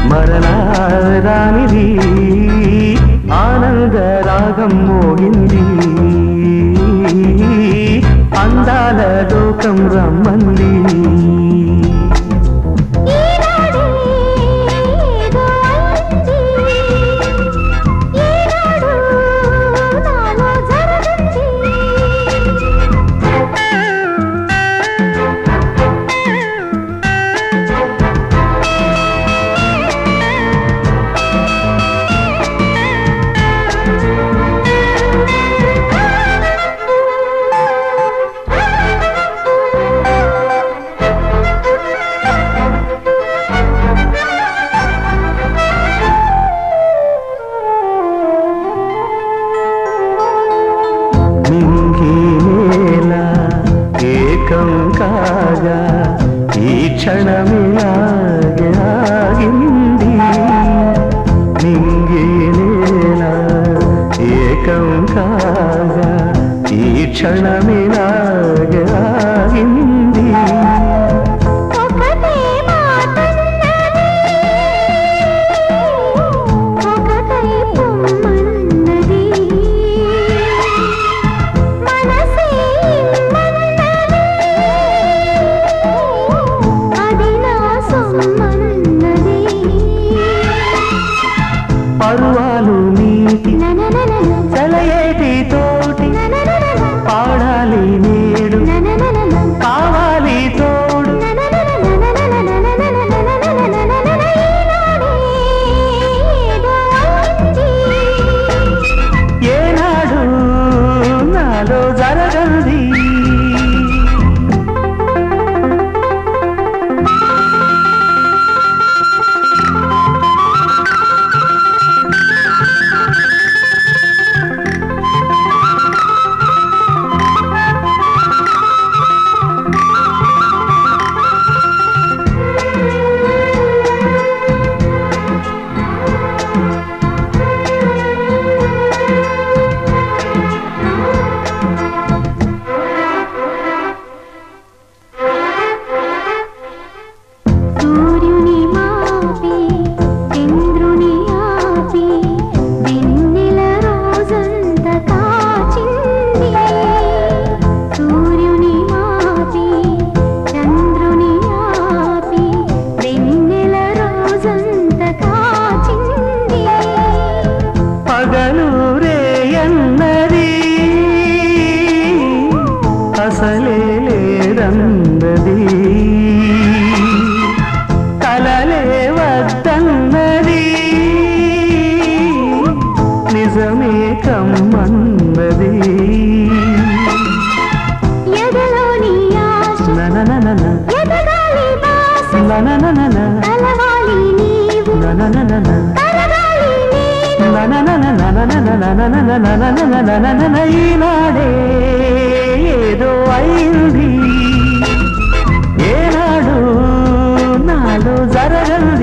మరలా రానిది ఆనంద రాగం మోగింది అందాల లోకం రమ్మంది ఈనాడే ఏదో అయింది ఈనాడు నాలో జరగంది నింగి నేల ఏకం కాగా ఈ క్షణమే ఆగి ఆగింది నింగి నేల ఏకం కాగా ఈ క్షణమే ఆగి ఆగింది ఒకటే మాటన్నది ఒకటై పొమ్మన్నది మనసే ఇమ్మన్నది అది నా సొమ్మన్నది పరువాలు నీటి ననననన చలయేటి తోటి ననననన పాడాలి నేడు ననననన కావాలి తోడు ఏనాడు నాలో జరగంది సూర్యుని మాపి చంద్రుని ఆపి వెన్నెల రోజంత కాచింది సూర్యుని మాపి చంద్రుని ఆపి వెన్నెల రోజంత కాచింది పగలు రేయన్నది అసలే లేదన్నది కలలే వద్దన్నది నిజమే కమ్మన్నది ఎదలోని ఆశ ననననన ఎదగాలి బాస ననననన కలవాలి నీవు ననననన కలగాలి నేను ఈనాడే ఏదో అయింది ఏనాడు నాలో జరగంది